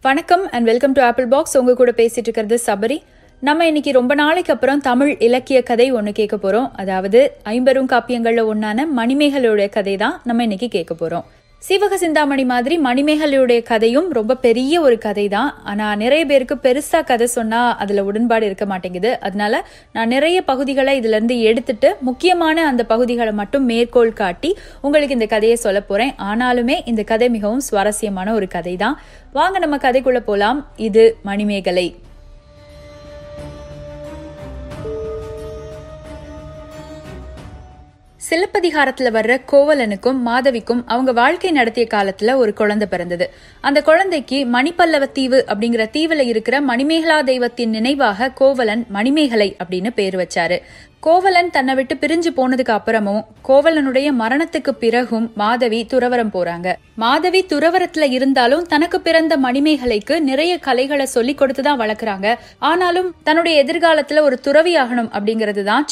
வணக்கம் and welcome to apple box உங்க கூட பேசிட்டு இருக்கிறது சபரி நம்ம இன்னைக்கு ரொம்ப நாளைக்கு அப்புறம் தமிழ் இலக்கிய கதை ஒன்று கேட்க போறோம் அதாவது ஐம்பெரும் காப்பியங்கள்ல ஒன்னான மணிமேகலையுடைய கதை தான் நம்ம இன்னைக்கு கேட்க போறோம் சீவக சிந்தாமணி மாதிரி மணிமேகலையுடைய கதையும் ரொம்ப பெரிய ஒரு கதை தான் ஆனா நிறைய பேருக்கு பெருசா கதை சொன்னா அதுல உடன்பாடு இருக்க மாட்டேங்குது அதனால நான் நிறைய பகுதிகளை இதுல இருந்து எடுத்துட்டு முக்கியமான அந்த பகுதிகளை மட்டும் மேற்கோள் காட்டி உங்களுக்கு இந்த கதையை சொல்ல போறேன் ஆனாலுமே இந்த கதை மிகவும் சுவாரஸ்யமான ஒரு கதை தான் வாங்க நம்ம கதைக்குள்ள போலாம் இது மணிமேகலை சிலப்பதிகாரத்துல வர்ற கோவலனுக்கும் மாதவிக்கும் அவங்க வாழ்க்கை நடத்திய காலத்துல ஒரு குழந்தை பிறந்தது அந்த குழந்தைக்கு மணிப்பல்லவ தீவு அப்படிங்கிற தீவுல இருக்கிற மணிமேகலா தெய்வத்தின் நினைவாக கோவலன் மணிமேகலை அப்படின்னு பேர் வச்சாரு கோவலன் தன்னை விட்டு பிரிஞ்சு போனதுக்கு அப்புறமும் கோவலனுடைய மரணத்துக்கு பிறகும் மாதவி துறவரம் போறாங்க மாதவி துறவரத்துல இருந்தாலும் தனக்கு பிறந்த மணிமேகலைக்கு நிறைய கலைகளை சொல்லி கொடுத்துதான் வளர்க்குறாங்க ஆனாலும் தன்னுடைய எதிர்காலத்துல ஒரு துறவி ஆகணும் அப்படிங்கிறது தான்